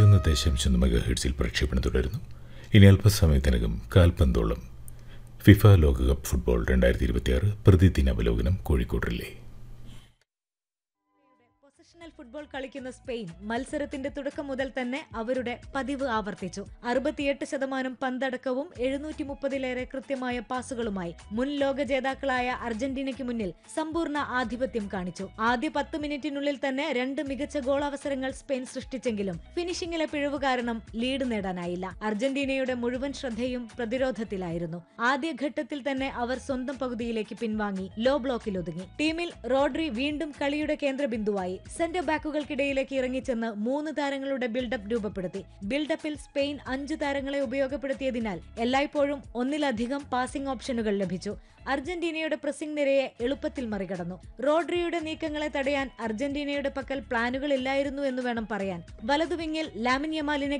നൂറ്റിയൊന്ന് ദശാംശം മെഗാ ഹെഡ്സിൽ പ്രക്ഷേപണം തുടരുന്നു ഇനി അല്പസമയത്തിനകം കാൽപന്തോളം ഫിഫ ലോകകപ്പ് ഫുട്ബോൾ രണ്ടായിരത്തി ഇരുപത്തിയാറ് പ്രതിദിന അവലോകനം കോഴിക്കോടിലെ പ്രൊഫഷണൽ ഫുട്ബോൾ കളിക്കുന്ന സ്പെയിൻ മത്സരത്തിന്റെ തുടക്കം മുതൽ തന്നെ അവരുടെ പതിവ് ആവർത്തിച്ചു അറുപത്തിയെട്ട് ശതമാനം പന്തടക്കവും എഴുന്നൂറ്റി മുപ്പതിലേറെ കൃത്യമായ പാസുകളുമായി മുൻ ലോക ജേതാക്കളായ അർജന്റീനയ്ക്ക് മുന്നിൽ സമ്പൂർണ്ണ ആധിപത്യം കാണിച്ചു ആദ്യ പത്ത് മിനിറ്റിനുള്ളിൽ തന്നെ രണ്ട് മികച്ച ഗോൾ അവസരങ്ങൾ സ്പെയിൻ സൃഷ്ടിച്ചെങ്കിലും ഫിനിഷിംഗിലെ പിഴവ് കാരണം ലീഡ് നേടാനായില്ല അർജന്റീനയുടെ മുഴുവൻ ശ്രദ്ധയും പ്രതിരോധത്തിലായിരുന്നു ആദ്യഘട്ടത്തിൽ തന്നെ അവർ സ്വന്തം പകുതിയിലേക്ക് പിൻവാങ്ങി ലോ ബ്ലോക്കിൽ ഒതുങ്ങി ടീമിൽ റോഡ്രി വീണ്ടും കളിയുടെ കേന്ദ്രബിന്ദുവായി സെന്റർ ബാക്കുകൾക്കിടയിലേക്ക് ഇറങ്ങിച്ചെന്ന് മൂന്ന് താരങ്ങളുടെ ബിൽഡപ്പ് രൂപപ്പെടുത്തി ബിൽഡപ്പിൽ സ്പെയിൻ അഞ്ച് താരങ്ങളെ ഉപയോഗപ്പെടുത്തിയതിനാൽ എല്ലായ്പ്പോഴും ഒന്നിലധികം പാസിംഗ് ഓപ്ഷനുകൾ ലഭിച്ചു അർജന്റീനയുടെ പ്രസിംഗ് നിരയെ എളുപ്പത്തിൽ മറികടന്നു റോഡ്രിയുടെ നീക്കങ്ങളെ തടയാൻ അർജന്റീനയുടെ പക്കൽ പ്ലാനുകൾ ഇല്ലായിരുന്നു എന്ന് വേണം പറയാൻ വലതുവിങ്ങിൽ ലാമിൻ യമാലിനെ